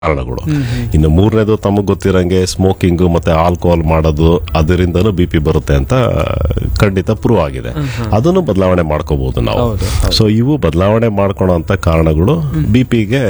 ಕಾರಣಗಳು ಇನ್ನು ಮೂರನೇದು ತಮಗೆ ಗೊತ್ತಿರಂಗೆ ಸ್ಮೋಕಿಂಗ್ ಮತ್ತೆ ಆಲ್ಕೋಹಾಲ್ ಮಾಡೋದು ಅದರಿಂದನೂ ಬಿ ಪಿ ಬರುತ್ತೆ ಅಂತ ಖಂಡಿತ ಪ್ರೂವ್ ಆಗಿದೆ ಅದನ್ನು ಬದಲಾವಣೆ ಮಾಡ್ಕೋಬಹುದು ನಾವು ಹೌದು, ಸೊ ಇವು ಬದಲಾವಣೆ ಮಾಡ್ಕೊಳೋಂತ ಕಾರಣಗಳು ಬಿ ಪಿಗೆ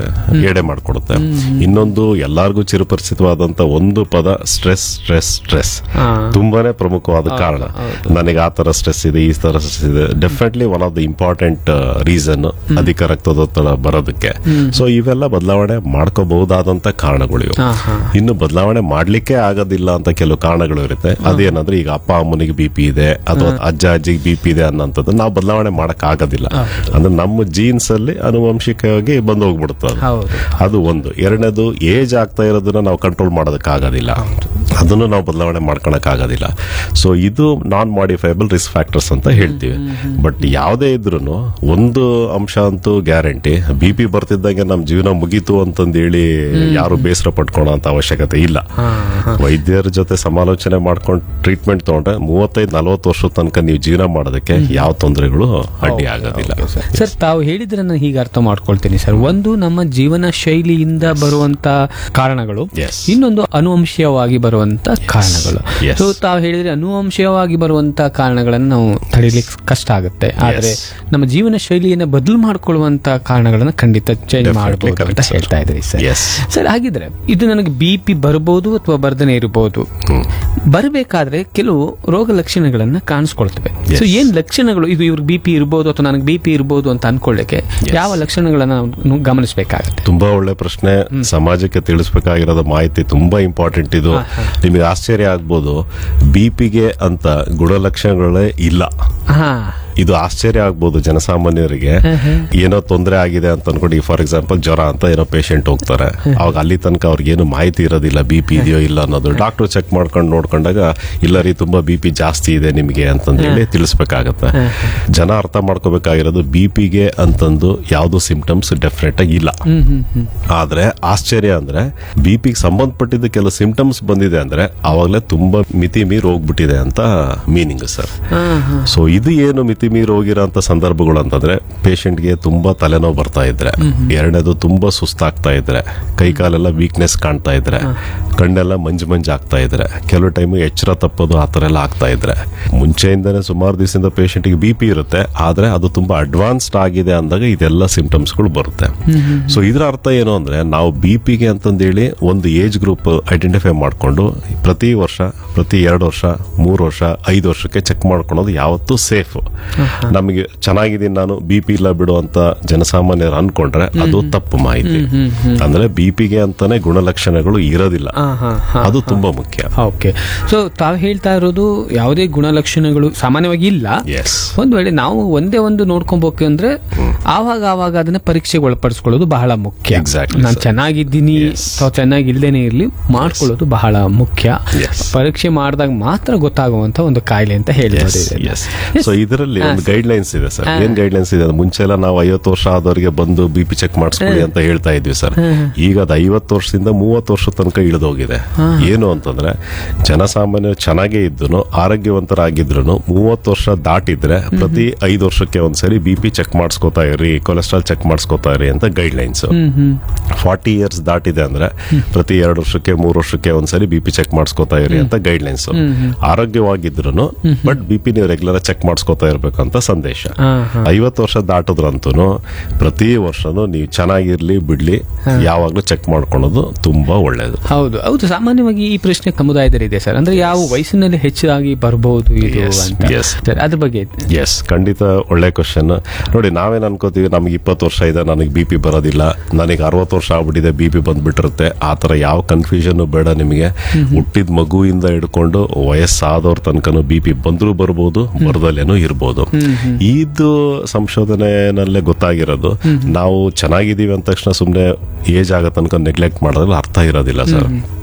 ಎಡೆ ಮಾಡ್ಕೊಡುತ್ತೆ ಇನ್ನೊಂದು ಎಲ್ಲಾರ್ಗೂ ಚಿರಪರಿಚಿತವಾದಂತ ಒಂದು ಪದ ಸ್ಟ್ರೆಸ್ ಸ್ಟ್ರೆಸ್ ಸ್ಟ್ರೆಸ್ ಹಾ. ತುಂಬಾನೇ ಪ್ರಮುಖವಾದ ಕಾರಣ ನನಗೆ ಆ ತರ ಸ್ಟ್ರೆಸ್ ಇದೆ ಈ ತರ ಸ್ಟ್ರೆಸ್ ಇದೆ definitely one of the important reason ಅಧಿಕ ರಕ್ತದೊತ್ತಡ ಬರೋದಕ್ಕೆ ಸೊ ಇವೆಲ್ಲ ಬದಲಾವಣೆ ಮಾಡ್ಕೋಬಹುದಾದಂತ ಕಾರಣಗಳು ಇವು ಹಾ, ಹಾ. ಇನ್ನು ಬದಲಾವಣೆ ಮಾಡ್ಲಿಕ್ಕೆ ಆಗೋದಿಲ್ಲ ಅಂತ ಕೆಲವು ಕಾರಣಗಳು ಇರುತ್ತೆ ಅದೇನಂದ್ರೆ ಈಗ ಅಪ್ಪ ಅಮ್ಮನಿಗೆ ಬಿ ಪಿ ಇದೆ ಅಥವಾ ಅಜ್ಜ ಅಜ್ಜಿಗೆ ಬಿ ಪಿ ಇದೆ ಅನ್ನೋಂಥದ್ದು ನಾವು ಬದಲಾವಣೆ ಮಾಡಕ್ ಆಗೋದಿಲ್ಲ ಅಂದ್ರೆ ನಮ್ಮ ಜೀನ್ಸ್ ಅಲ್ಲಿ ಆನುವಂಶಿಕವಾಗಿ ಬಂದು ಹೋಗ್ಬಿಡುತ್ತೆ ಅದು. ಹೌದು ಅದು ಒಂದು ಎರಡನೇದು ಏಜ್ ಆಗ್ತಾ ಇರೋದನ್ನ ನಾವು ಕಂಟ್ರೋಲ್ ಮಾಡೋದಕ್ಕಾಗೋದಿಲ್ಲ ಅದನ್ನು ನಾವು ಬದಲಾವಣೆ ಮಾಡ್ಕೊಳಕ್ ಆಗೋದಿಲ್ಲ ಸೊ ಇದು ನಾನ್ ಮಾಡಿಫೈಬಲ್ ರಿಸ್ಕ್ ಫ್ಯಾಕ್ಟರ್ಸ್ ಅಂತ ಹೇಳ್ತೀವಿ ಬಟ್ ಯಾವುದೇ ಇದ್ರೂ ಒಂದು ಅಂಶ ಅಂತೂ ಗ್ಯಾರಂಟಿ ಬಿ ಪಿ ಬರ್ತಿದ್ದಂಗೆ ನಮ್ಮ ಜೀವನ ಮುಗೀತು ಅಂತಂದೇಳಿ ಯಾರು ಬೇಸರ ಪಟ್ಕೊಳ್ಳೋ ಅಂತ ಅವಶ್ಯಕತೆ ಇಲ್ಲ ಹಾ, ಹಾ. ವೈದ್ಯರ ಜೊತೆ ಸಮಾಲೋಚನೆ ಮಾಡ್ಕೊಂಡು ಟ್ರೀಟ್ಮೆಂಟ್ ತಗೊಂಡ್ರೆ ಮೂವತ್ತೈದು ನಲವತ್ತು ವರ್ಷದ ತನಕ ನೀವು ಜೀವನ ಮಾಡೋದಕ್ಕೆ ಯಾವ ತೊಂದರೆಗಳು ಅಡ್ಡಿ ಆಗೋದಿಲ್ಲ ಸರ್ ತಾವು ಹೇಳಿದ್ರೆ ನಾನು ಹೀಗೆ ಅರ್ಥ ಮಾಡ್ಕೊಳ್ತೀನಿ ಸರ್ ಒಂದು ನಮ್ಮ ಜೀವನ ಶೈಲಿಯಿಂದ ಬರುವಂತ ಕಾರಣಗಳು Yes. ಇನ್ನೊಂದು ಅನುವಂಶೀಯವಾಗಿ ಬರುವಂತ ಕಾರಣಗಳು Yes. ಸೊ ತಾವು ಹೇಳಿದ್ರೆ ಅನುವಂಶೀಯವಾಗಿ ಬರುವಂತ ಕಾರಣಗಳನ್ನು ನಾವು ತಡಿಲಿಕ್ಕೆ ಕಷ್ಟ ಆಗುತ್ತೆ ಆದ್ರೆ ನಮ್ಮ ಜೀವನ ಶೈಲಿಯನ್ನ ಬದಲು ಮಾಡ್ಕೊಳ್ಳುವಂತ ಕಾರಣಗಳನ್ನ ಖಂಡಿತ ಚೇಂಜ್ Definitely ಮಾಡಬಹುದು ಅಂತ correct, sir. ಹೇಳ್ತಾ ಇದ್ರಿ ಸರ್ Yes. ಸರ್ ಹಾಗಿದ್ರೆ ಇದು ನನಗೆ ಬಿ ಪಿ ಬರ್ಬೋದು ಅಥವಾ ಬರ್ದನೆ ಇರಬಹುದು ಬರಬೇಕಾದ್ರೆ ಕೆಲವು ರೋಗ ಲಕ್ಷಣಗಳನ್ನ ಕಾಣಿಸ್ಕೊಳ್ತವೆ Yes. ಸೊ ಏನ್ ಲಕ್ಷಣಗಳು ಇದು ಇವ್ರಿಗೆ ಬಿ ಪಿ ಇರ್ಬೋದು ಅಥವಾ ನನಗೆ ಬಿ ಪಿ ಇರ್ಬೋದು ಅಂತ ಅನ್ಕೊಳ್ಳಿಕ್ಕೆ ಯಾವ ಲಕ್ಷಣಗಳನ್ನ ನಾವು ಗಮನಿಸಬೇಕಾಗತ್ತೆ ತುಂಬಾ ಒಳ್ಳೆ ಪ್ರಶ್ನೆ ಸಮಾಜಕ್ಕೆ ತಿಳಿಸ್ಬೇಕಾಗಿರೋದ ಮಾಹಿತಿ ತುಂಬಾ ಇಂಪಾರ್ಟೆಂಟ್ ಇದು ನಿಮಗೆ ಆಶ್ಚರ್ಯ ಆಗ್ಬೋದು ಬಿ ಪಿಗೆ ಅಂತ ಗುಣಲಕ್ಷಣಗಳೇ ಇಲ್ಲ ಹಾ ಇದು ಆಶ್ಚರ್ಯ ಆಗ್ಬೋದು ಜನಸಾಮಾನ್ಯರಿಗೆ ಏನೋ ತೊಂದರೆ ಆಗಿದೆ ಅಂತ ಅನ್ಕೊಂಡು ಫಾರ್ ಎಕ್ಸಾಂಪಲ್ ಜ್ವರ ಅಂತ ಏನೋ ಪೇಷಂಟ್ ಹೋಗ್ತಾರೆ ಅವಾಗ ಅಲ್ಲಿ ತನಕ ಅವ್ರಿಗೆ ಏನು ಮಾಹಿತಿ ಇರೋದಿಲ್ಲ ಬಿ ಪಿ ಇದೆಯೋ ಇಲ್ಲ ಅನ್ನೋದು ಡಾಕ್ಟರ್ ಚೆಕ್ ಮಾಡ್ಕೊಂಡು ನೋಡ್ಕೊಂಡಾಗ ಇಲ್ಲ ರೀ ತುಂಬಾ ಬಿ ಪಿ ಜಾಸ್ತಿ ಇದೆ ನಿಮಗೆ ಅಂತಂದೇಳಿ ತಿಳಿಸ್ಬೇಕಾಗತ್ತೆ ಜನ ಅರ್ಥ ಮಾಡ್ಕೋಬೇಕಾಗಿರೋದು ಬಿ ಪಿಗೆ ಅಂತಂದು ಯಾವ್ದು ಸಿಂಪ್ಟಮ್ಸ್ ಡೆಫಿನೆಟ್ ಆಗಿ ಇಲ್ಲ ಹ್ಮ್ ಹ್ಮ್ ಹ್ಮ್ ಆದ್ರೆ ಆಶ್ಚರ್ಯ ಅಂದ್ರೆ ಬಿ ಪಿಗೆ ಸಂಬಂಧಪಟ್ಟಿದ್ದ ಕೆಲವು ಸಿಂಪ್ಟಮ್ಸ್ ಬಂದಿದೆ ಅಂದ್ರೆ ಅವಾಗಲೇ ತುಂಬಾ ಮಿತಿ ಮೀರಿ ಹೋಗ್ಬಿಟ್ಟಿದೆ ಅಂತ ಮೀನಿಂಗ್ ಸರ್ ಹಾ ಹಾ ಸೊ ಇದು ಏನು ಮಿತಿ ಮೀರಿ ಹೋಗಿರೋಂಥ ಸಂದರ್ಭಗಳು ಅಂತಂದ್ರೆ ಪೇಷಂಟ್ಗೆ ತುಂಬಾ ತಲೆನೋವು ಬರ್ತಾ ಇದ್ರೆ ಎರಡನೇದು ತುಂಬಾ ಸುಸ್ತಾಗ್ತಾ ಇದ್ರೆ ಕೈ ಕಾಲೆಲ್ಲ ವೀಕ್ನೆಸ್ ಕಾಣ್ತಾ ಇದ್ರೆ ಕಣ್ಣೆಲ್ಲ ಮಂಜು ಮಂಜು ಆಗ್ತಾ ಇದ್ರೆ ಕೆಲವು ಟೈಮ್ ಎಚ್ಚರ ತಪ್ಪೋದು ಆ ಥರ ಎಲ್ಲ ಆಗ್ತಾ ಇದ್ರೆ ಮುಂಚೆಯಿಂದನೇ ಸುಮಾರು ದಿವಸದಿಂದ ಪೇಷಂಟ್ಗೆ ಬಿ ಪಿ ಇರುತ್ತೆ ಆದ್ರೆ ಅದು ತುಂಬಾ ಅಡ್ವಾನ್ಸ್ಡ್ ಆಗಿದೆ ಅಂದಾಗ ಇದೆಲ್ಲ ಸಿಂಪ್ಟಮ್ಸ್ಗಳು ಬರುತ್ತೆ ಸೊ ಇದರ ಅರ್ಥ ಏನು ಅಂದ್ರೆ ನಾವು ಬಿ ಪಿಗೆ ಅಂತಂದೇಳಿ ಒಂದು ಏಜ್ ಗ್ರೂಪ್ ಐಡೆಂಟಿಫೈ ಮಾಡ್ಕೊಂಡು ಪ್ರತಿ ವರ್ಷ ಪ್ರತಿ ಎರಡು ವರ್ಷ ಮೂರು ವರ್ಷ ಐದು ವರ್ಷಕ್ಕೆ ಚೆಕ್ ಮಾಡ್ಕೊಳೋದು ಯಾವತ್ತೂ ಸೇಫ್ ನಮಗೆ ಚೆನ್ನಾಗಿದ್ದೀನಿ ನಾನು ಬಿ ಪಿ ಇಲ್ಲ ಬಿಡು ಅಂತ ಜನಸಾಮಾನ್ಯರು ಅನ್ಕೊಂಡ್ರೆ ಅದು ತಪ್ಪು ಮಾಹಿತಿ ಅಂದ್ರೆ ಬಿ ಪಿಗೆ ಅಂತಾನೆ ಗುಣಲಕ್ಷಣಗಳು ಇರೋದಿಲ್ಲ ಹಾ ಹಾ ಹಾ ಅದು ತುಂಬಾ ಮುಖ್ಯ ಓಕೆ ಸೊ ತಾವು ಹೇಳ್ತಾ ಇರೋದು ಯಾವುದೇ ಗುಣಲಕ್ಷಣಗಳು ಸಾಮಾನ್ಯವಾಗಿ ಇಲ್ಲ ಎಸ್ ಒಂದ್ ವೇಳೆ ನಾವು ಒಂದೇ ಒಂದು ನೋಡ್ಕೊಬೇಕು ಅಂದ್ರೆ ಆವಾಗ ಆವಾಗ ಅದನ್ನ ಪರೀಕ್ಷೆಗೆ ಒಳಪಡಿಸ್ಕೊಳ್ಳೋದು ಬಹಳ ಮುಖ್ಯ Exactly, ನಾನು sir. ಚೆನ್ನಾಗಿದ್ದೀನಿ Yes. ಅಥವಾ ಚೆನ್ನಾಗಿಲ್ದೇನೆ ಇರ್ಲಿ ಮಾಡ್ಕೊಳ್ಳೋದು ಬಹಳ ಮುಖ್ಯ Yes. ಪರೀಕ್ಷೆ ಮಾಡಿದಾಗ ಮಾತ್ರ ಗೊತ್ತಾಗುವಂತ ಒಂದು ಕಾಯಿಲೆ ಅಂತ ಹೇಳ್ಬೋದು ಇದನ್ನ. ಎಸ್ ಸೊ ಇದರಲ್ಲಿ ಒಂದು ಗೈಡ್ ಲೈನ್ಸ್ ಇದೆ ಸರ್ ಏನ್ ಗೈಡ್ ಲೈನ್ಸ್ ಇದೆ ಅಂದ್ರೆ ಮುಂಚೆ ಎಲ್ಲ ನಾವು ಐವತ್ತು ವರ್ಷ ಆದವರಿಗೆ ಬಂದು ಬಿ ಪಿ ಚೆಕ್ ಮಾಡಿಸ್ಕೊಳ್ಳಿ ಅಂತ ಹೇಳ್ತಾ ಇದ್ವಿ ಸರ್ ಈಗ ಅದು ಐವತ್ತು ವರ್ಷದಿಂದ ಮೂವತ್ತು ವರ್ಷ ತನಕ ಇಳಿದೋಗಿದೆ ಏನು ಅಂತಂದ್ರೆ ಜನಸಾಮಾನ್ಯರು ಚೆನ್ನಾಗೇ ಇದ್ದು ಆರೋಗ್ಯವಂತರಾಗಿದ್ರು ಮೂವತ್ತು ವರ್ಷ ದಾಟಿದ್ರೆ ಪ್ರತಿ ಐದು ವರ್ಷಕ್ಕೆ ಒಂದ್ಸರಿ ಬಿ ಪಿ ಚೆಕ್ ಮಾಡಿಸ್ಕೋತಾ ಇರಿ ಕೊಲೆಸ್ಟ್ರಾಲ್ ಚೆಕ್ ಮಾಡಿಸ್ಕೋತಾ ಇರಿ ಅಂತ guidelines hmm hmm forty years ದಾಟಿದೆ ಅಂದ್ರೆ ಪ್ರತಿ ಎರಡು ವರ್ಷಕ್ಕೆ ಮೂರು ವರ್ಷಕ್ಕೆ ಒಂದ್ಸರಿ ಬಿ ಪಿ ಚೆಕ್ ಮಾಡಿಸ್ಕೋತಾ ಇರಿ ಅಂತ ಗೈಡ್ ಲೈನ್ಸ್ ಆರೋಗ್ಯವಾಗಿದ್ರು ಬಟ್ ಬಿ ಪಿ ನೀವು ರೆಗ್ಯುಲರ್ ಚೆಕ್ ಮಾಡಿಸ್ಕೋತಾ ಇರ್ಬೇಕಂತ ಸಂದೇಶ ಹಾ ಹಾ ಐವತ್ತು ವರ್ಷ ದಾಟದ್ರಂತೂ ಪ್ರತಿ ವರ್ಷನೂ ನೀವು ಚೆನ್ನಾಗಿರ್ಲಿ ಬಿಡ್ಲಿ ಯಾವಾಗ್ಲೂ ಚೆಕ್ ಮಾಡ್ಕೊಳ್ಳೋದು ತುಂಬಾ ಒಳ್ಳೇದು ಹೌದು ಹೌದು ಸಾಮಾನ್ಯವಾಗಿ ಈ ಪ್ರಶ್ನೆ ಸಮುದಾಯದಲ್ಲಿ ಇದೆ ಸರ್ ಅಂದ್ರೆ ಯಾವ ವಯಸ್ಸಿನಲ್ಲಿ ಹೆಚ್ಚಾಗಿ ಬರಬಹುದು ಇದು Yes, ಅಂತ yes. ಸರ್ ಅದ್ರ ಬಗ್ಗೆ ಎಸ್ ಖಂಡಿತ ಒಳ್ಳೆ ಕ್ವಶನ್ ನೋಡಿ ನಾವೇನ್ ಅನ್ಕೋತೀವಿ ನಮ್ಗೆ ಇಪ್ಪತ್ತು ವರ್ಷ ಇದೆ ನನಗೆ ಬಿ ಪಿ ಬರೋದಿಲ್ಲ ನನಗೆ ಅರವತ್ತು ವರ್ಷ ಆಗ್ಬಿಟ್ಟಿದೆ ಬಿ ಪಿ ಬಂದ್ಬಿಟ್ಟಿರುತ್ತೆ ಆ ತರ ಯಾವ ಕನ್ಫ್ಯೂಷನ್ ಬೇಡ ನಿಮಗೆ ಹುಟ್ಟಿದ ಮಗುವಿಂದ ಹಿಡ್ಕೊಂಡು ವಯಸ್ಸಾದವ್ರ ತನಕನು ಬಿ ಪಿ ಬಂದ್ರೂ ಬರ್ಬೋದು ಬರದಲ್ಲೇನೂ ಇರ್ಬೋದು ಇದು ಸಂಶೋಧನೆನಲ್ಲೇ ಗೊತ್ತಾಗಿರೋದು ನಾವು ಚೆನ್ನಾಗಿದ್ದೀವಿ ಅಂದ ತಕ್ಷಣ ಸುಮ್ಮನೆ ಏಜ್ ಆಗೋ ತನಕ ನೆಗ್ಲೆಕ್ಟ್ ಮಾಡೋದ್ರಲ್ಲಿ ಅರ್ಥ ಇರೋದಿಲ್ಲ ಸರ್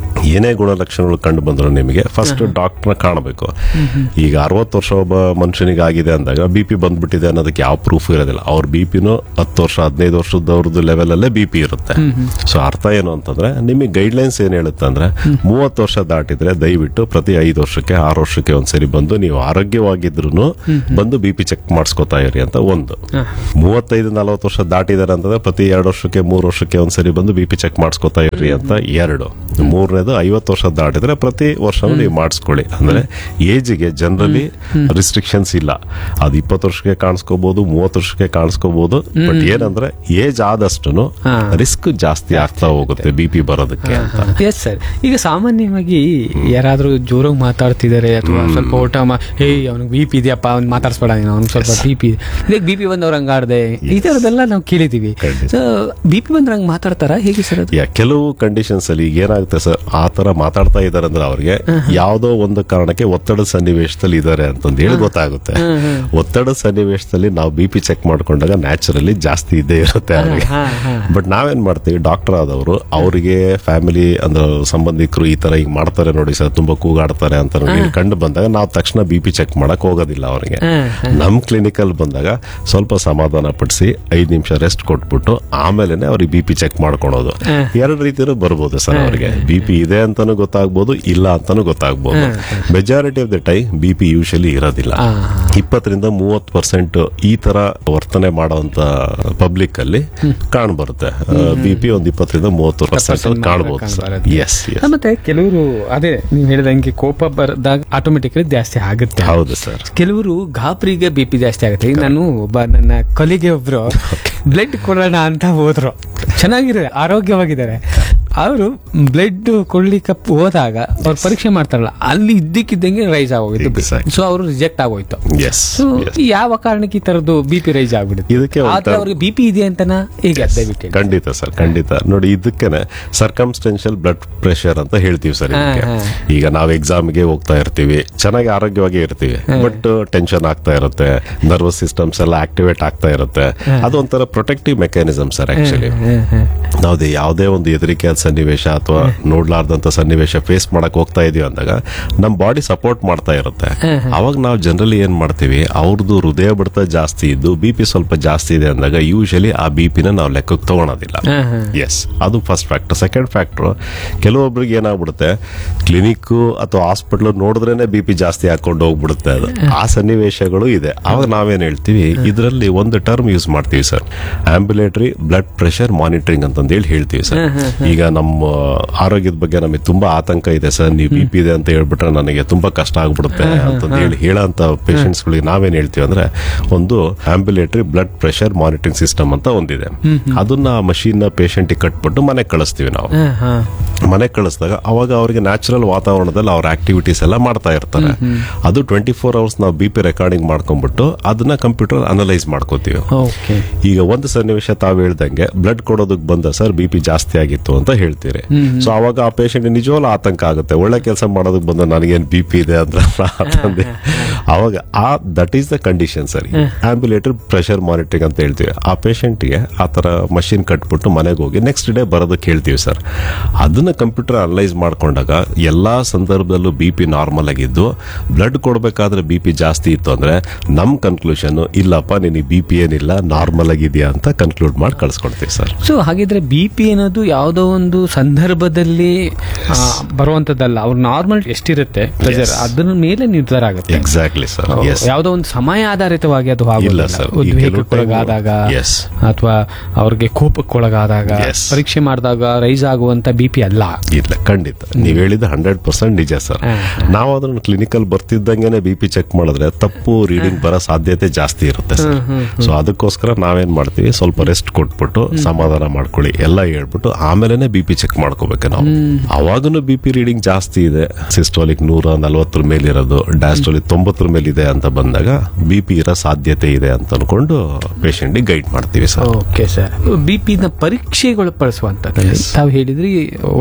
ಏನೇ ಗುಣಲಕ್ಷಣಗಳು ಕಂಡು ಬಂದ್ರು ನಿಮಗೆ ಫಸ್ಟ್ ಡಾಕ್ಟರ್ನ ಕಾಣಬೇಕು ಈಗ ಅರವತ್ತು ವರ್ಷ ಒಬ್ಬ ಮನುಷ್ಯನಿಗೆ ಆಗಿದೆ ಅಂದಾಗ ಬಿ ಪಿ ಬಂದ್ಬಿಟ್ಟಿದೆ ಅನ್ನೋದಕ್ಕೆ ಯಾವ ಪ್ರೂಫ್ ಇರೋದಿಲ್ಲ ಅವ್ರ ಬಿ ಪಿನೂ ಹತ್ತು ವರ್ಷ ಹದಿನೈದು ವರ್ಷದವ್ರದ್ದು ಲೆವೆಲ್ ಅಲ್ಲೇ ಬಿ ಪಿ ಇರುತ್ತೆ ಸೊ ಅರ್ಥ ಏನು ಅಂತಂದ್ರೆ ನಿಮಗೆ ಗೈಡ್ಲೈನ್ಸ್ ಏನ್ ಹೇಳುತ್ತೆ ಅಂದ್ರೆ ಮೂವತ್ತು ವರ್ಷ ದಾಟಿದ್ರೆ ದಯವಿಟ್ಟು ಪ್ರತಿ ಐದು ವರ್ಷಕ್ಕೆ ಆರು ವರ್ಷಕ್ಕೆ ಒಂದ್ಸರಿ ಬಂದು ನೀವು ಆರೋಗ್ಯವಾಗಿದ್ರು ಬಂದು ಬಿ ಪಿ ಚೆಕ್ ಮಾಡಿಸ್ಕೊತಾ ಇರಿ ಅಂತ ಒಂದು ಮೂವತ್ತೈದು ನಲವತ್ತು ವರ್ಷ ದಾಟಿದಾರೆ ಅಂತಂದ್ರೆ ಪ್ರತಿ ಎರಡು ವರ್ಷಕ್ಕೆ ಮೂರು ವರ್ಷಕ್ಕೆ ಒಂದ್ಸರಿ ಬಂದು ಬಿ ಪಿ ಚೆಕ್ ಮಾಡಿಸ್ಕೊತಾ ಇರಿ ಅಂತ ಎರಡು ಮೂರನೇದು ಐವತ್ತು ವರ್ಷ ದಾಟಿದ್ರೆ ಪ್ರತಿ ವರ್ಷನೂ ನೀವು ಮಾಡಿಸ್ಕೊಳ್ಳಿ ಅಂದ್ರೆ ಏಜ್ಗೆ ಜನರಲಿ ರಿಸ್ಟ್ರಿಕ್ಷನ್ಸ್ ಇಲ್ಲ ಅದು ಇಪ್ಪತ್ತು ವರ್ಷಕ್ಕೆ ಕಾಣಿಸ್ಕೋಬಹುದು ಮೂವತ್ತು ವರ್ಷಕ್ಕೆ ಕಾಣಿಸ್ಕೋಬಹುದು ಬಟ್ ಏನಂದ್ರೆ ಏಜ್ ಆದಷ್ಟು ಹಾ. ರಿಸ್ಕ್ ಜಾಸ್ತಿ ಆಗ್ತಾ ಹೋಗುತ್ತೆ ಬಿ ಪಿ ಬರೋದಕ್ಕೆ ಅಂತ ಎಸ್ ಸರ್ ಈಗ ಸಾಮಾನ್ಯವಾಗಿ ಯಾರಾದ್ರೂ ಜೋರಾಗಿ ಮಾತಾಡ್ತಿದ್ದಾರೆ ಅಥವಾ ಸ್ವಲ್ಪ ಓಟ ಹೇ ಅವ್ನಿಗೆ ಬಿ ಪಿ ಇದೆಯಪ್ಪ ಅವ್ನು ಮಾತಾಡ್ಸ್ಬೇಡ ನೀನು ಅವ್ನಿಗೆ ಸ್ವಲ್ಪ ಬಿ ಪಿ ಇದಕ್ಕೆ ಬಿ ಪಿ ಬಂದವ್ರು ಹಂಗಾಡ್ದೆ ಈ ಥರದ್ದೆಲ್ಲ ನಾವು ಕೇಳಿದೀವಿ ಖಂಡಿತ. ಬಿ ಪಿ ಬಂದ್ರೆ ಹಂಗೆ ಮಾತಾಡ್ತಾರಾ ಹೇಗೆ ಸರ್ ಅದು ಯಾ ಕೆಲವು ಕಂಡೀಷನ್ಸ್ ಅಲ್ಲಿ ಈಗ ಏನಾಗುತ್ತೆ ಸರ್ ಆ ತರ ಮಾತಾಡ್ತಾ ಇದಾರೆ ಅಂದ್ರೆ ಅವ್ರಿಗೆ ಯಾವ್ದೋ ಒಂದು ಕಾರಣಕ್ಕೆ ಒತ್ತಡದ ಸನ್ನಿವೇಶದಲ್ಲಿ ಇದಾರೆ ಅಂತಂದು ಹೇಳಿ ಗೊತ್ತಾಗುತ್ತೆ ಒತ್ತಡದ ಸನ್ನಿವೇಶದಲ್ಲಿ ನಾವು ಬಿ ಪಿ ಚೆಕ್ ಮಾಡ್ಕೊಂಡಾಗ ನ್ಯಾಚುರಲಿ ಜಾಸ್ತಿ ಇದ್ದೇ ಇರುತ್ತೆ ಅವ್ರಿಗೆ ಹಾ, ಹಾ. ಬಟ್ ನಾವೇನ್ ಮಾಡ್ತೀವಿ ಡಾಕ್ಟರ್ ಆದವರು ಅವರಿಗೆ ಫ್ಯಾಮಿಲಿ ಅಂದ್ರೆ ಸಂಬಂಧಿಕರು ಈ ತರ ಹಿಂಗ್ ಮಾಡ್ತಾರೆ ನೋಡಿ ಸರ್ ತುಂಬಾ ಕೂಗಾಡ್ತಾರೆ ಅಂತ ನಮ್ಗೆ ಕಂಡು ಬಂದಾಗ ನಾವು ತಕ್ಷಣ ಬಿ ಪಿ ಚೆಕ್ ಮಾಡಕ್ ಹೋಗೋದಿಲ್ಲ ಅವ್ರಿಗೆ ನಮ್ ಕ್ಲಿನಿಕಲ್ ಬಂದಾಗ ಸ್ವಲ್ಪ ಸಮಾಧಾನ ಪಡಿಸಿ ಐದ್ ನಿಮಿಷ ರೆಸ್ಟ್ ಕೊಟ್ಬಿಟ್ಟು ಆಮೇಲೆನೆ ಅವ್ರಿಗೆ ಬಿ ಪಿ ಚೆಕ್ ಮಾಡ್ಕೊಳೋದು ಎರಡು ರೀತಿಯಲ್ಲೂ ಬರ್ಬೋದು ಸರ್ ಅವ್ರಿಗೆ ಬಿ ಪಿ ಇದೆ ಅಂತಾನು ಗೊತ್ತಾಗ್ಬೋದು ಇಲ್ಲ ಅಂತಾನು ಗೊತ್ತಾಗ್ಬೋದು majority of the time B P usually ಇರೋದಿಲ್ಲ ಇಪ್ಪತ್ತರಿಂದ ಮೂವತ್ತು ಪರ್ಸೆಂಟ್ ಈ ತರ ವರ್ತನೆ ಮಾಡೋಂತ ಪಬ್ಲಿಕ್ ಅಲ್ಲಿ ಕಾಣ್ಬರುತ್ತೆ ಬಿ ಪಿ ಒಂದ್ ಇಪ್ಪತ್ತರಿಂದ ಮೂವತ್ತು ಪರ್ಸೆಂಟ್ ಕಾಣ್ಬೋದು ಸರ್ ಎಸ್ ಎಸ್ ಮತ್ತೆ ಕೆಲವರು ಅದೇ ನೀವು ಹೇಳಿದಂಗೆ ಕೋಪ ಬರದಾಗ ಆಟೋಮೆಟಿಕಲಿ ಜಾಸ್ತಿ ಆಗುತ್ತೆ ಹೌದು ಸರ್ ಕೆಲವರು ಗಾಬರಿಗೆ ಬಿ ಪಿ ಜಾಸ್ತಿ ಆಗುತ್ತೆ ಈಗ ನಾನು ಒಬ್ಬ ನನ್ನ ಕೊಲಿಗೆ ಒಬ್ರು ಬ್ಲಡ್ ಕೊಡೋಣ ಅಂತ ಹೋದ್ರು ಚೆನ್ನಾಗಿರೋ ಆರೋಗ್ಯವಾಗಿದ್ದಾರೆ ಅವರು ಬ್ಲಡ್ ಕೊಡ್ಲಿಕ್ಕೆ ಹೋದಾಗ ಅವ್ರು ಪರೀಕ್ಷೆ ಮಾಡ್ತಾರಲ್ಲ ಅಲ್ಲಿ ಇದ್ದಕ್ಕಿದ್ದಂಗೆ ರೈಸ್ ಆಗೋಯ್ತು Exactly. ಸೊ ಅವರು ರಿಜೆಕ್ಟ್ ಆಗೋಯ್ತು ಎಸ್ ಸೊ ಯಾವ ಕಾರಣಕ್ಕೆ ಈ ತರದ್ದು ಬಿ ಪಿ ರೈಸ್ ಆಗ್ಬಿಡುತ್ತೆ ಇದಕ್ಕೆ ಒಂಥರ- ಆದ್ರೆ ಅವ್ರಿಗೆ ಬಿ ಪಿ ಇದೆ ಅಂತನಾ ಹೇಗೆ ದಯವಿಟ್ಟು ಹೇಳಿ. ಖಂಡಿತ ಸರ್ ಖಂಡಿತ ನೋಡಿ ಇದಕ್ಕೇನೆ ಸರ್ಕಮ್ಸ್ಟೆನ್ಷಿಯಲ್ ಬ್ಲಡ್ ಪ್ರೆಷರ್ ಅಂತ ಹೇಳ್ತೀವಿ ಸರ್ ಇದಕ್ಕೆ ಹಾ, ಈಗ ನಾವು ಎಕ್ಸಾಮ್ಗೆ ಹೋಗ್ತಾ ಇರ್ತೀವಿ ಚೆನ್ನಾಗಿ ಆರೋಗ್ಯವಾಗಿ ಇರ್ತೀವಿ ಬಟ್ ಟೆನ್ಷನ್ ಆಗ್ತಾ ಇರುತ್ತೆ ನರ್ವಸ್ ಸಿಸ್ಟಮ್ಸ್ ಎಲ್ಲ ಆಕ್ಟಿವೇಟ್ ಆಗ್ತಾ ಇರುತ್ತೆ ಅದು ಒಂಥರ protective mechanism sir actually hmm, hmm. ನಾವು ಯಾವುದೇ ಒಂದು ಹೆದರಿಕೆ ಸನ್ನಿವೇಶ ಅಥವಾ ನೋಡ್ಲಾರ್ದಂತ ಸನ್ನಿವೇಶ ಫೇಸ್ ಮಾಡಕ್ ಹೋಗ್ತಾ ಇದೀವಿ ಅಂದಾಗ ನಮ್ಮ ಬಾಡಿ ಸಪೋರ್ಟ್ ಮಾಡ್ತಾ ಇರುತ್ತೆ ಅವಾಗ ನಾವು ಜನರಲಿ ಏನ್ ಮಾಡ್ತೀವಿ ಅವ್ರದ್ದು ಹೃದಯ ಬಡಿತ ಜಾಸ್ತಿ ಇದ್ದು ಬಿ ಪಿ ಸ್ವಲ್ಪ ಜಾಸ್ತಿ ಇದೆ ಅಂದಾಗ ಯೂಶಲಿ ಆ ಬಿ ಪಿನ ನಾವು ಲೆಕ್ಕಕ್ಕೆ ತಗೊಳೋದಿಲ್ಲ ಹ್ಮ್, ಹ್ಮ್. ಎಸ್ ಅದು ಫಸ್ಟ್ ಫ್ಯಾಕ್ಟರ್ ಸೆಕೆಂಡ್ ಫ್ಯಾಕ್ಟರ್ ಕೆಲವೊಬ್ರಿಗೆ ಏನಾಗ್ಬಿಡುತ್ತೆ ಕ್ಲಿನಿಕ್ ಅಥವಾ ಹಾಸ್ಪಿಟಲ್ ನೋಡಿದ್ರೇನೆ ಬಿ ಪಿ ಜಾಸ್ತಿ ಹಾಕೊಂಡು ಹೋಗ್ಬಿಡುತ್ತೆ ಅದು ಆ ಸನ್ನಿವೇಶಗಳು ಇದೆ ಅವಾಗ ನಾವೇನ್ ಹೇಳ್ತೀವಿ ಇದರಲ್ಲಿ ಒಂದು ಟರ್ಮ್ ಯೂಸ್ ಮಾಡ್ತೀವಿ sir ambulatory blood pressure monitoring ಅಂತಂದು ಹೇಳಿ ಹೇಳ್ತೀವಿ ಸರ್ ಈಗ ನಮ್ಮ ಆರೋಗ್ಯದ ಬಗ್ಗೆ ನಮಗೆ ತುಂಬಾ ಆತಂಕ ಇದೆ ಸರ್ ನೀವು ಬಿ ಪಿ ಇದೆ ಅಂತ ಹೇಳ್ಬಿಟ್ರೆ ನನಗೆ ತುಂಬಾ ಕಷ್ಟ ಆಗ್ಬಿಡುತ್ತೆ ಅಂತಂದು ಹೇಳಿ ಹೇಳೋಂತ ಪೇಷಂಟ್ಸ್ಗಳಿಗೆ ನಾವೇನ್ ಹೇಳ್ತೀವಿ ಅಂದ್ರೆ ಒಂದು ambulatory blood pressure monitoring system ಅಂತ ಒಂದಿದೆ ಅದನ್ನ ಮಷೀನ್ ಪೇಷಂಟ್ ಕಟ್ಬಿಟ್ಟು ಮನೆಗೆ ಕಳಿಸ್ತೀವಿ ನಾವು ಹಾ, ಹಾ. ಮನೆಗೆ ಕಳಿಸಿದಾಗ ಅವಾಗ ಅವರಿಗೆ ನ್ಯಾಚುರಲ್ ವಾತಾವರಣದಲ್ಲಿ ಅವ್ರ ಆಕ್ಟಿವಿಟೀಸ್ ಎಲ್ಲ ಮಾಡ್ತಾ ಇರ್ತಾರೆ ಅದು ಟ್ವೆಂಟಿ ಫೋರ್ ಅವರ್ಸ್ ನಾವು ಬಿ ಪಿ ರೆಕಾರ್ಡಿಂಗ್ ಮಾಡ್ಕೊಂಡ್ಬಿಟ್ಟು ಅದನ್ನ ಕಂಪ್ಯೂಟರ್ ಅನಲೈಸ್ ಮಾಡ್ಕೋತೀವಿ ಓಕೆ ಈಗ ಒಂದು ಸನ್ನಿವೇಶ ತಾವು ಹೇಳ್ದಂಗೆ ಬ್ಲಡ್ ಕೊಡೋದಕ್ಕೆ ಬಂದ ಸರ್ ಬಿ ಪಿ ಜಾಸ್ತಿ ಆಗಿತ್ತು ಅಂತ ಹೇಳ್ತೀರಿ ಸೊ ಅವಾಗ ಆ ಪೇಷಂಟ್ ನಿಜವಾಗ್ಲೂ ಆತಂಕ ಆಗುತ್ತೆ ಒಳ್ಳೆ ಕೆಲಸ ಮಾಡೋದಕ್ಕೆ ಬಂದ ನನಗೇನು ಬಿ ಪಿ ಇದೆ ಅಂತ ಅಂತಂದೆ ಅವಾಗ ಆ that is the condition sir ambulatory pressure monitoring ಅಂತ ಹೇಳ್ತೀವಿ ಆ ಪೇಷಂಟ್ಗೆ ಆ ತರ ಮಷಿನ್ ಕಟ್ಬಿಟ್ಟು ಮನೆಗೆ ಹೋಗಿ ನೆಕ್ಸ್ಟ್ ಡೇ ಬರೋದಕ್ಕೆ ಹೇಳ್ತೀವಿ ಸರ್ ಅದನ್ನ ಕಂಪ್ಯೂಟರ್ ಅನಲೈಸ್ ಮಾಡ್ಕೊಂಡಾಗ ಎಲ್ಲಾ ಸಂದರ್ಭದಲ್ಲೂ ಬಿ ಪಿ ನಾರ್ಮಲ್ ಆಗಿದ್ದು ಬ್ಲಡ್ ಕೊಡಬೇಕಾದ್ರೆ ಬಿ ಪಿ ಜಾಸ್ತಿ ಇತ್ತು ಅಂದ್ರೆ ನಮ್ ಕನ್ಕ್ಲೂಷನ್ ಇಲ್ಲಪ್ಪ ನಿನಗೆ ಬಿ ಪಿ ಏನಿಲ್ಲ ನಾರ್ಮಲ್ ಆಗಿದೆಯಾ ಅಂತ ಕನ್ಕ್ಲೂಡ್ ಮಾಡಿ ಕಳ್ಸ್ಕೊಡ್ತೀವಿ ಸರ್ ಸೊ ಹಾಗಿದ್ರೆ ಬಿ ಪಿ ಅನ್ನೋದು ಯಾವುದೋ ಒಂದು ಸಂದರ್ಭದಲ್ಲಿ ಆ, ಬರುವಂತದ್ದಲ್ಲ ಅವ್ರ ನಾರ್ಮಲ್ ಎಷ್ಟಿರುತ್ತೆ ಪ್ರೆಷರ್ ಅದನ್ನ ಮೇಲೆ ನಿರ್ಧಾರ ಆಗುತ್ತೆ ಎಕ್ಸಾಕ್ಟ್ಲಿ ಸರ್ ಎಸ್ ಯಾವುದೋ ಒಂದು ಸಮಯ ಆಧಾರಿತವಾಗಿ ಅದು ಇಲ್ಲ ಆಗೋದಿಲ್ಲ sir. ಈ ಉದ್ವೇಗಕ್ಕೆ ಕೆಲವು time- ಒಳಗಾದಾಗ Yes. ಅಥವಾ ಅವ್ರಿಗೆ ಕೋಪಕ್ಕೊಳಗಾದಾಗ Yes. ಪರೀಕ್ಷೆ ಮಾಡಿದಾಗ ರೈಸ್ ಆಗುವಂತ ಬಿ ಪಿ ಅಲ್ಲ ಇಲ್ಲ ಖಂಡಿತ ನೀವ್ ಹೇಳಿದ ಹಂಡ್ರೆಡ್ ಪರ್ಸೆಂಟ್ ನಿಜ ಸರ್ ಹಾ. ನಾವು ಅದನ್ನ ಕ್ಲಿನಿಕಲ್ ಬರ್ತಿದ್ದಂಗೆನೆ ಬಿ ಪಿ ಚೆಕ್ ಮಾಡಿದ್ರೆ ತಪ್ಪು ರೀಡಿಂಗ್ ಬರೋ ಸಾಧ್ಯತೆ ಜಾಸ್ತಿ ಇರುತ್ತೆ ಸರ್ ಸೊ ಅದಕ್ಕೋಸ್ಕರ ನಾವೇನ್ ಮಾಡ್ತೀವಿ ಸ್ವಲ್ಪ ರೆಸ್ಟ್ ಕೊಟ್ಬಿಟ್ಟು ಸಮಾಧಾನ ಮಾಡ್ಕೊಳ್ಳಿ ಎಲ್ಲ ಹೇಳ್ಬಿಟ್ಟು ಆಮೇಲೆನೆ ಬಿ ಪಿ ಚೆಕ್ ಮಾಡ್ಕೋಬೇಕು ನಾವು ಅವಾಗನು ಬಿ ಪಿ ರೀಡಿಂಗ್ ಜಾಸ್ತಿ ಇದೆ ಸಿಸ್ಟೋಲಿಕ್ ನೂರ ನಲ್ವತ್ತರ ಮೇಲಿರೋದು ಡಯಾಸ್ಟೋಲಿಕ್ ತೊಂಬತ್ತರ ಮೇಲಿದೆ ಅಂತ ಬಂದಾಗ ಬಿ ಪಿ ಇರೋ ಸಾಧ್ಯತೆ ಇದೆ ಅಂತ ಅನ್ಕೊಂಡು ಪೇಷಂಟ್ಗೆ ಗೈಡ್ ಮಾಡ್ತೀವಿ ಸರ್ ಓಕೆ ಸರ್ ಬಿ ನ ಪರೀಕ್ಷೆಗಳು ಪಡಿಸುವಂತದ್ದು ತಾವು ಹೇಳಿದ್ರಿ ವೈದ್ಯ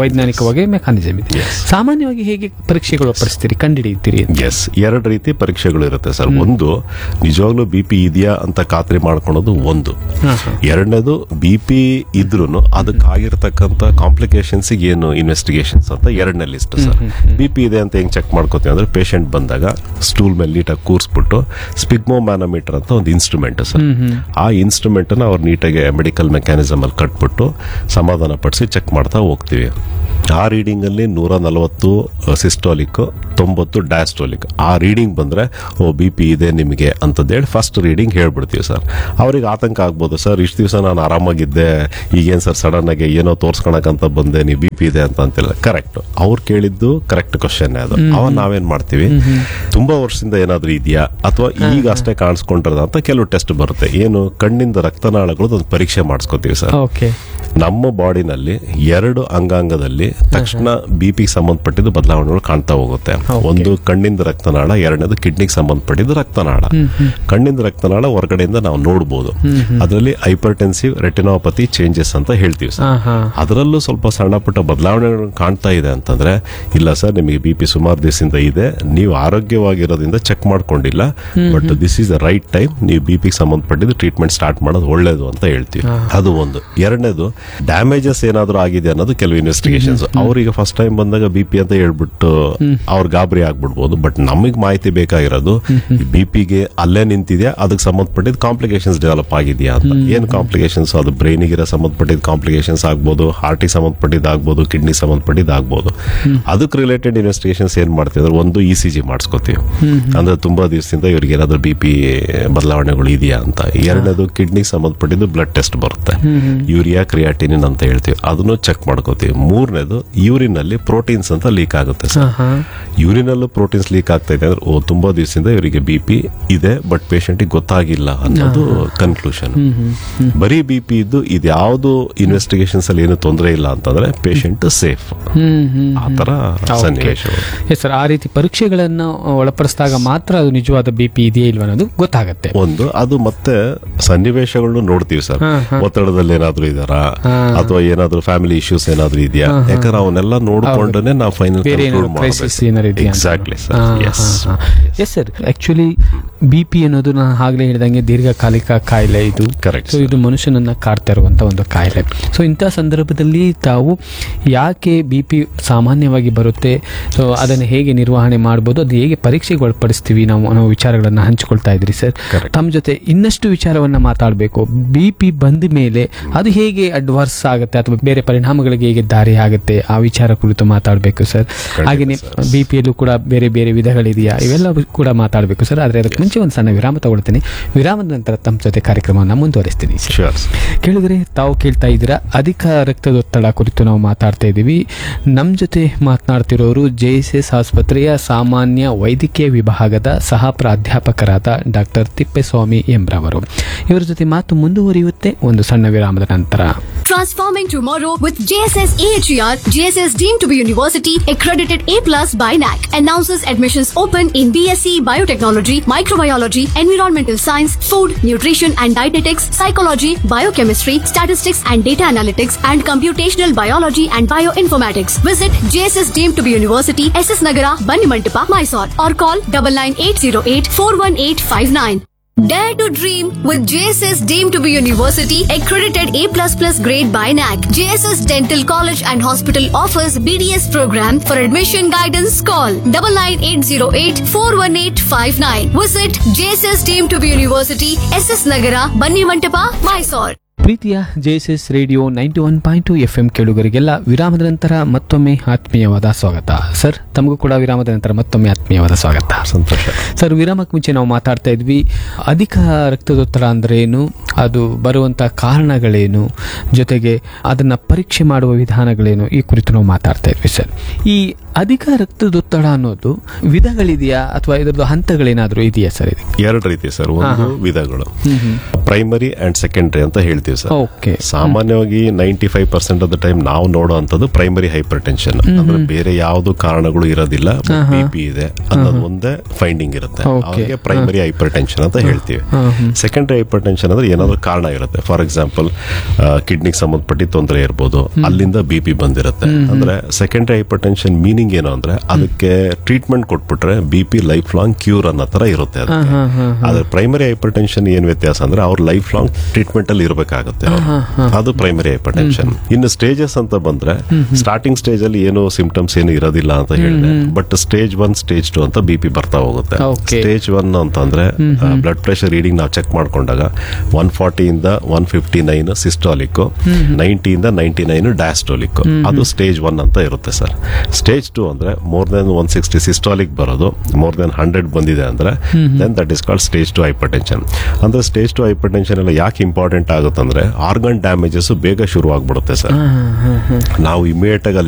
ವೈಜ್ಞಾನಿಕವಾಗಿ ಮೆಕಾನಿಸಮ್ ಇದೆ ಸಾಮಾನ್ಯವಾಗಿ ಹೇಗೆ ಪರೀಕ್ಷೆಗಳು ಒಪ್ಪರಿಸ್ತೀರಿ ಕಂಡುಹಿಡಿಯುತ್ತೀರಿ ಎಸ್ ಎರಡು ರೀತಿ ಪರೀಕ್ಷೆಗಳು ಇರುತ್ತೆ ಸರ್ ಒಂದು ನಿಜವಾಗ್ಲೂ ಬಿ ಪಿ ಇದೆಯಾ ಅಂತ ಖಾತ್ರಿ ಮಾಡ್ಕೊಳೋದು ಒಂದು ಎರಡನೇದು ಬಿ ಪಿ ಇದ್ರೂ ಅದಕ್ಕಾಗಿರ್ತಕ್ಕಂಥ ಕಾಂಪ್ಲಿಕೇಶನ್ಸ್ ಏನು ಇನ್ವೆಸ್ಟಿಗೇಷನ್ಸ್ ಅಂತ ಎರಡನೇ ಲಿಸ್ಟ್ ಸರ್ ಬಿ ಪಿ ಇದೆ ಅಂತ ಹೆಂಗ್ ಚೆಕ್ ಮಾಡ್ಕೋತೀವಿ ಅಂದ್ರೆ ಪೇಷಂಟ್ ಬಂದಾಗ ಸ್ಟೂಲ್ ಮೇಲೆ ನೀಟಾಗಿ ಕೂರಿಸ್ಬಿಟ್ಟು ಸ್ಪಿಗ್ಮೋ ಮ್ಯಾನೋಮೀಟರ್ ಅಂತ ಒಂದು ಇನ್ಸ್ಟ್ರೂಮೆಂಟ್ ಸರ್ ಆ ಇನ್ಸ್ಟ್ರೂಮೆಂಟ್ ನ ಅವ್ರು ನೀಟಾಗಿ ಮೆಡಿಕಲ್ ಮೆಕ್ಯಾನಿಸಮ್ ಅಲ್ಲಿ ಕಟ್ಬಿಟ್ಟು ಸಮಾಧಾನ ಪಡಿಸಿ ಚೆಕ್ ಮಾಡ್ತಾ ಹೋಗ್ತೀವಿ ಆ ರೀಡಿಂಗ್ ಅಲ್ಲಿ ನೂರ ನಲವತ್ತು ಸಿಸ್ಟೋಲಿಕ್ ತೊಂಬತ್ತು ಡಯಾಸ್ಟೋಲಿಕ್ ಆ ರೀಡಿಂಗ್ ಬಂದ್ರೆ ಓ ಬಿ ಪಿ ಇದೆ ನಿಮಗೆ ಅಂತಂದೇಳಿ ಫಸ್ಟ್ ರೀಡಿಂಗ್ ಹೇಳ್ಬಿಡ್ತೀವಿ ಸರ್ ಅವ್ರಿಗೆ ಆತಂಕ ಆಗ್ಬೋದು ಸರ್ ಇಷ್ಟು ದಿವಸ ನಾನು ಆರಾಮಾಗಿದ್ದೆ ಈಗೇನು ಸರ್ ಸಡನ್ ಆಗಿ ಏನೋ ತೋರ್ಸ್ಕೊಳಕಂತ ಬಂದೆ ನೀವು ಬಿ ಪಿ ಇದೆ ಅಂತ ಅಂತಿಲ್ಲ ಕರೆಕ್ಟ್ ಅವ್ರು ಕೇಳಿದ್ದು ಕರೆಕ್ಟ್ ಕ್ವಶನ್ ಅದು ಅವ ನಾವೇನ್ ಮಾಡ್ತೀವಿ ತುಂಬಾ ವರ್ಷದಿಂದ ಏನಾದ್ರೂ ಇದೆಯಾ ಅಥವಾ ಈಗ ಅಷ್ಟೇ ಕಾಣಿಸ್ಕೊಂಡಿರೋದ ಅಂತ ಕೆಲವು ಟೆಸ್ಟ್ ಬರುತ್ತೆ ಏನು ಕಣ್ಣಿಂದ ರಕ್ತನಾಳಗಳದ್ದು ಒಂದು ಪರೀಕ್ಷೆ ಮಾಡಿಸ್ಕೋತೀವಿ ಸರ್ ಓಕೆ ನಮ್ಮ ಬಾಡಿನಲ್ಲಿ ಎರಡು ಅಂಗಾಂಗದಲ್ಲಿ ತಕ್ಷಣ ಬಿ ಪಿ ಸಂಬಂಧಪಟ್ಟಿದ್ದು ಬದಲಾವಣೆಗಳು ಕಾಣ್ತಾ ಹೋಗುತ್ತೆ ಒಂದು ಕಣ್ಣಿಂದ ರಕ್ತನಾಳ ಎರಡನೇದು ಕಿಡ್ನಿಗೆ ಸಂಬಂಧಪಟ್ಟಿದ್ದು ರಕ್ತನಾಳ ಕಣ್ಣಿಂದ ರಕ್ತನಾಳ ಹೊರಗಡೆಯಿಂದ ನಾವು ನೋಡಬಹುದು ಅದರಲ್ಲಿ ಹೈಪರ್ಟೆನ್ಸಿವ್ ರೆಟಿನೋಪತಿ ಚೇಂಜಸ್ ಅಂತ ಹೇಳ್ತೀವಿ ಸರ್ ಹಾ ಹಾ ಅದರಲ್ಲೂ ಸ್ವಲ್ಪ ಸಣ್ಣ ಪುಟ್ಟ ಬದಲಾವಣೆಗಳು ಕಾಣ್ತಾ ಇದೆ ಅಂತಂದ್ರೆ ಇಲ್ಲ ಸರ್ ನಿಮಗೆ ಬಿ ಪಿ ಸುಮಾರು ದಿವಸದಿಂದ ಇದೆ ನೀವು ಆರೋಗ್ಯವಾಗಿರೋದ್ರಿಂದ ಚೆಕ್ ಮಾಡ್ಕೊಂಡಿಲ್ಲ but this is the right time ನೀವು ಬಿ ಪಿಗೆ ಸಂಬಂಧಪಟ್ಟಿದ್ದು ಟ್ರೀಟ್ಮೆಂಟ್ ಸ್ಟಾರ್ಟ್ ಮಾಡೋದು ಒಳ್ಳೇದು ಅಂತ ಹೇಳ್ತೀವಿ ಅದು ಒಂದು ಎರಡನೇದು ಡ್ಯಾಮೇಜಸ್ ಏನಾದರೂ ಆಗಿದೆ ಅನ್ನೋದು ಕೆಲವು ಇನ್ವೆಸ್ಟಿಗೇಷನ್ಸ್ ಅವ್ರಿಗೆ ಫಸ್ಟ್ ಟೈಮ್ ಬಂದಾಗ ಬಿ ಪಿ ಅಂತ ಹೇಳ್ಬಿಟ್ಟು ಅವ್ರ ಗಾಬರಿ ಆಗ್ಬಿಡ್ಬೋದು ಬಟ್ ನಮಗೆ ಮಾಹಿತಿ ಬೇಕಾಗಿರೋದು ಬಿ ಪಿಗೆ ಅಲ್ಲೇ ನಿಂತಿದ್ಯಾ ಅದಕ್ಕೆ ಸಂಬಂಧಪಟ್ಟಿದ್ದು ಕಾಂಪ್ಲಿಕೇಶನ್ಸ್ ಡೆವಲಪ್ ಆಗಿದೆಯಾ ಅಂತ ಏನು ಕಾಂಪ್ಲಿಕೇಶನ್ಸ್ ಅದು ಬ್ರೈನಿಗಿರೋ ಸಂಬಂಧಪಟ್ಟಿದ್ದು ಕಾಂಪ್ಲಿಕೇಶನ್ಸ್ ಆಗ್ಬೋದು ಹಾರ್ಟಿಗೆ ಸಂಬಂಧಪಟ್ಟಿದ್ದು ಆಗ್ಬೋದು ಕಿಡ್ನಿ ಸಂಬಂಧಪಟ್ಟಿದ್ದು ಆಗ್ಬೋದು ಅದಕ್ಕೆ ರಿಲೇಟೆಡ್ ಇನ್ವೆಸ್ಟಿಗೇಷನ್ಸ್ ಏನ್ ಮಾಡ್ತೀವಿ ಅಂದ್ರೆ ಒಂದು ಇ ಸಿ ಜಿ ಮಾಡಿಸ್ಕೋತೀವಿ ಅಂದ್ರೆ ತುಂಬಾ ದಿವಸದಿಂದ ಇವ್ರಿಗೆ ಏನಾದ್ರು ಬಿ ಪಿ ಬದಲಾವಣೆಗಳು ಇದೆಯಾ ಅಂತ ಎರಡನೇದು ಕಿಡ್ನಿಗೆ ಸಂಬಂಧಪಟ್ಟಿದ್ದು ಬ್ಲಡ್ ಟೆಸ್ಟ್ ಬರುತ್ತೆ ಯೂರಿಯಾ ಕ್ರಿಯಾಟಿನಿನ್ ಅಂತ ಹೇಳ್ತೀವಿ ಅದನ್ನು ಚೆಕ್ ಮಾಡ್ಕೋತೀವಿ ಮೂರನೇದು ಯೂರಿನ್ ಅಲ್ಲಿ ಪ್ರೋಟೀನ್ಸ್ ಅಂತ ಲೀಕ್ ಆಗುತ್ತೆ ಸರ್ ಹಾ ಯೂರಿನ್ ಅಲ್ಲೂ ಪ್ರೋಟೀನ್ಸ್ ಲೀಕ್ ಆಗ್ತಾ ಇದೆ ಅಂದ್ರೆ ಓ ತುಂಬಾ ದಿವಸದಿಂದ ಇವರಿಗೆ ಬಿ ಪಿ ಇದೆ ಬಟ್ ಪೇಷಂಟಿಗೆ ಗೊತ್ತಾಗಿಲ್ಲ ಅನ್ನೋದು ಕನ್ಕ್ಲೂಷನ್ ಬರೀ ಬಿ ಪಿ ಇದ್ದು ಇದ್ಯಾವುದು ಇನ್ವೆಸ್ಟಿಗೇಷನ್ಸ್ ಅಲ್ಲಿ ಏನು ತೊಂದರೆ ಇಲ್ಲ ಅಂತಂದ್ರೆ ಪೇಷಂಟ್ ಸೇಫ್ ಹ್ಮ್ ಹ್ಮ್ ಆ ತರ ಸನ್ನಿವೇಶಗಳು ಎಸ್ ಸರ್ ಆ ರೀತಿ ಪರೀಕ್ಷೆಗಳನ್ನು ಒಳಪಡಿಸಿದಾಗ ಮಾತ್ರ ಅದು ನಿಜವಾದ ಬಿ ಪಿ ಇದೆಯಾ ಇಲ್ವಾ ಅನ್ನೋದು ಗೊತ್ತಾಗತ್ತೆ ಒಂದು ಅದು ಮತ್ತೆ ಸನ್ನಿವೇಶಗಳನ್ನು ನೋಡ್ತೀವಿ ಸರ್ ಹಾ, ಹಾ. ಒತ್ತಡದಲ್ಲಿ ಏನಾದ್ರೂ ಇದಾರಾ ಹಾ. ಅಥವಾ ಏನಾದ್ರೂ ಫ್ಯಾಮಿಲಿ ಇಶ್ಯೂಸ್ ಏನಾದ್ರೂ ಇದೆಯಾ ಯಾಕಂದ್ರೆ ಅವನ್ನೆಲ್ಲ ನೋಡ್ಕೊಂಡೇ ನಾವು ಫೈನಲ್ ಬೇರೆ ಏನಾದ್ರು ಕ್ರೈಸಿಸ್ ಏನಾರು ಇದೆಯಾ exactly sir yes yes sir actually B P ಅನ್ನೋದು ನಾನು ಆಗ್ಲೇ ಹೇಳಿದಂಗೆ ದೀರ್ಘಕಾಲಿಕ ಕಾಯಿಲೆ ಇದು Correct, ಸೊ ಇದು ಮನುಷ್ಯನನ್ನ ಕಾಡ್ತಾ ಇರುವಂತ ಒಂದು ಕಾಯಿಲೆ ಸೊ ಇಂಥ ಸಂದರ್ಭದಲ್ಲಿ ತಾವು ಯಾಕೆ ಬಿ ಪಿ ಸಾಮಾನ್ಯವಾಗಿ ಬರುತ್ತೆ ಸೊ ಅದನ್ನು ಹೇಗೆ ನಿರ್ವಹಣೆ ಮಾಡ್ಬೋದು ಅದು ಹೇಗೆ ಪರೀಕ್ಷೆಗೆ ಒಳಪಡಿಸ್ತೀವಿ ನಾವು ಅನ್ನೋ ವಿಚಾರಗಳನ್ನ ಹಂಚಿಕೊಳ್ತಾ ಇದ್ರಿ ಸರ್ Correct. ತಮ್ಮ ಜೊತೆ ಇನ್ನಷ್ಟು ವಿಚಾರವನ್ನ ಮಾತಾಡಬೇಕು ಬಿ ಪಿ ಬಂದ ಮೇಲೆ ಅದು ಹೇಗೆ ಅಡ್ವಾನ್ಸ್ ಆಗುತ್ತೆ ಅಥವಾ ಬೇರೆ ಪರಿಣಾಮಗಳಿಗೆ ಹೇಗೆ ದಾರಿ ಆಗುತ್ತೆ ಆ ವಿಚಾರ ಕುರಿತು ಮಾತಾಡಬೇಕು ಸರ್ ಹಾಗೆಯೇ ಬಿ ಪಿಯಲ್ಲೂ ಕೂಡ ಬೇರೆ ಬೇರೆ ವಿಧಗಳಿದೆಯಾ ಇವೆಲ್ಲ ಕೂಡ ಮಾತಾಡಬೇಕು ಸರ್ ಆದರೆ ಅದಕ್ಕೆ ಮುಂಚೆ ಒಂದು ಸಣ್ಣ ವಿರಾಮ ತಗೊಳ್ತೀನಿ ವಿರಾಮದ ನಂತರ ತಮ್ಮ ಜೊತೆ ಕಾರ್ಯಕ್ರಮವನ್ನು ಮುಂದುವರಿಸ್ತೀನಿ ಸರ್ ಶೂರ್ ಕೇಳಿದ್ರೆ ತಾವು ಕೇಳ್ತಾ ಇದ್ದೀರಾ ಅಧಿಕ ರಕ್ತದೊತ್ತಡ ಕುರಿತು ನಾವು ಮಾತಾಡ್ತಾ ಇದ್ದೀವಿ ನಮ್ಮ ಜೊತೆ ಮಾತನಾಡ್ತಿರೋರು ಜೆ ಎಸ್ ಎಸ್ ಆಸ್ಪತ್ರೆಯ ಸಾಮಾನ್ಯ ವೈದ್ಯಕೀಯ ವಿಭಾಗದ ಸಹ ಪ್ರಾಧ್ಯಾಪಕರಾದ ಡಾಕ್ಟರ್ ತಿಪ್ಪೇಸ್ವಾಮಿ ಎಂಬ್ರವರು ಇವರ ಜೊತೆ ಮಾತು ಮುಂದುವರಿಯುತ್ತೆ ಒಂದು ಸಣ್ಣ ವಿರಾಮದ ನಂತರ Transforming tomorrow with JSS AHER, JSS deemed to be university accredited A plus by NAC. Announces admissions open in BSc Biotechnology, Microbiology, Environmental Science, Food, Nutrition and Dietetics, Psychology, Biochemistry, Statistics and Data Analytics, and Computational Biology and Bioinformatics. Visit JSS deemed to be university, SS Nagara, Banimantapa, Mysore, or call double nine eight zero eight four one eight five nine. Dare to dream with JSS deemed to be university accredited A++ grade by NAC. JSS Dental College and Hospital offers BDS program. For admission guidance, call 9980841859. Visit JSS deemed to be university, SS Nagara, Banni Mantapa, Mysore. ಪ್ರೀತಿಯ J S S radio ninety one point two F M ಕೇಳುಗರಿಗೆಲ್ಲ ವಿರಾಮದ ನಂತರ ಮತ್ತೊಮ್ಮೆ ಆತ್ಮೀಯವಾದ ಸ್ವಾಗತ sir ತಮಗೂ ಕೂಡ ವಿರಾಮದ ನಂತರ ಮತ್ತೊಮ್ಮೆ ಆತ್ಮೀಯವಾದ ಸ್ವಾಗತ ಸಂತೋಷ ಸರ್ ವಿರಾಮಕ್ಕೆ ಮುಂಚೆ ನಾವು ಮಾತಾಡ್ತಾ ಇದ್ವಿ ಅಧಿಕ ರಕ್ತದೊತ್ತಡ ಅಂದ್ರೆ ಏನು ಅದು ಬರುವಂತ ಕಾರಣಗಳೇನು ಜೊತೆಗೆ ಅದನ್ನ ಪರೀಕ್ಷೆ ಮಾಡುವ ವಿಧಾನಗಳೇನು ಈ ಕುರಿತು ನಾವು ಮಾತಾಡ್ತಾ ಇದ್ವಿ ಸರ್ ಈ ಅಧಿಕ ರಕ್ತದೊತ್ತಡ ಅನ್ನೋದು ವಿಧಗಳಿದೆಯಾ ಅಥವಾ ಇದರದ್ದು ಹಂತಗಳೇನಾದ್ರೂ ಇದೆಯಾ ಸರ್ ಇದು ಎರಡು ರೀತಿ ಸರ್ ಒಂದು ವಿಧಗಳು ಪ್ರೈಮರಿ ಅಂಡ್ ಸೆಕೆಂಡರಿ ಅಂತ ಹೇಳ್ತೀವಿ ಸರ್ ಓಕೆ ಸಾಮಾನ್ಯವಾಗಿ ninety five percent of the time ನಾವು ನೋಡೋ ಅಂಥದ್ದು ಪ್ರೈಮರಿ ಹೈಪರ್ ಟೆನ್ಷನ್ ಅಂದ್ರೆ ಬೇರೆ ಯಾವ್ದು ಕಾರಣಗಳು ಇರೋದಿಲ್ಲ ಬಿ ಪಿ ಇದೆ ಅನ್ನೋದು ಒಂದೇ ಫೈಂಡಿಂಗ್ ಇರುತ್ತೆ Okay. ಅವ್ರಿಗೆ ಪ್ರೈಮರಿ ಹೈಪರ್ ಟೆನ್ಷನ್ ಅಂತ ಹೇಳ್ತೀವಿ ಸೆಕೆಂಡರಿ ಹೈಪರ್ ಟೆನ್ಷನ್ ಅಂದ್ರೆ ಏನಾದ್ರು ಕಾರಣ ಇರುತ್ತೆ ಫಾರ್ ಎಕ್ಸಾಂಪಲ್ ಕಿಡ್ನಿಗೆ ಸಂಬಂಧಪಟ್ಟ ತೊಂದರೆ ಇರ್ಬೋದು ಅಲ್ಲಿಂದ ಬಿ ಪಿ ಬಂದಿರುತ್ತೆ ಅಂದ್ರೆ ಸೆಕೆಂಡರಿ ಹೈಪರ್ ಟೆನ್ಷನ್ ಮೀನಿಂಗ್ ಏನು ಅಂದ್ರೆ ಅದಕ್ಕೆ ಟ್ರೀಟ್ಮೆಂಟ್ ಕೊಟ್ಬಿಟ್ರೆ B P life long cure ಅನ್ನೋ ತರ ಇರುತ್ತೆ ಅದಕ್ಕೆ ಆದ್ರೆ ಪ್ರೈಮರಿ ಹೈಪರ್ ಟೆನ್ಷನ್ ಏನ್ ವ್ಯತ್ಯಾಸ ಅಂದ್ರೆ ಅವ್ರ ಲೈಫ್ ಲಾಂಗ್ ಟ್ರೀಟ್ಮೆಂಟ್ ಅಲ್ಲಿ ಇರಬೇಕಾಗುತ್ತೆ ಅದು ಪ್ರೈಮರಿ ಹೈಪರ್ ಟೆನ್ಷನ್ ಇನ್ನು ಸ್ಟೇಜಸ್ ಅಂತ ಬಂದ್ರೆ ಸ್ಟಾರ್ಟಿಂಗ್ ಸ್ಟೇಜ್ ಅಲ್ಲಿ ಏನು ಸಿಂಪ್ಟಮ್ಸ್ ಏನು ಇರೋದಿಲ್ಲ ಅಂತ ಹೇಳಿದೆ but stage one stage two ಅಂತ ಬಿ ಪಿ ಬರ್ತಾ ಹೋಗುತ್ತೆ Okay. ಸ್ಟೇಜ್ ಒನ್ ಅಂತಂದ್ರೆ ಬ್ಲಡ್ ಪ್ರೆಷರ್ ರೀಡಿಂಗ್ ನಾವು ಚೆಕ್ ಮಾಡ್ಕೊಂಡಾಗ ಒನ್ ಫಾರ್ಟಿಯಿಂದ ಒನ್ ಫಿಫ್ಟಿ ನೈನ್ ಸಿಸ್ಟಾಲಿಕ್ ನೈಂಟಿಯಿಂದ ನೈಂಟಿ ನೈನ್ ಡಯಾಸ್ಟೋಲಿಕ್ ಅದು ಸ್ಟೇಜ್ ಒನ್ ಅಂತ ಇರುತ್ತೆ ಸರ್ ಸ್ಟೇಜ್ ಟು ಅಂದ್ರೆ more than one sixty systolic ಬರೋದು ಮೋರ್ ದೆನ್ ಹಂಡ್ರೆಡ್ ಬಂದಿದೆ ಅಂದ್ರೆ then that is called stage two hypertension ಅಂದ್ರೆ ಸ್ಟೇಜ್ ಟು ಹೈಪರ್ ಟೆನ್ಷನ್ ಎಲ್ಲ ಯಾಕೆ ಇಂಪಾರ್ಟೆಂಟ್ ಆಗುತ್ತಂದ್ರೆ ಆರ್ಗನ್ ಡ್ಯಾಮೇಜಸ್ ಬೇಗ ಶುರು ಆಗ್ಬಿಡುತ್ತೆ ಸರ್ ನಾವು ಇಮಿಡಿಯೇಟ್ ಆಗಿ ಅಲ್ಲಿ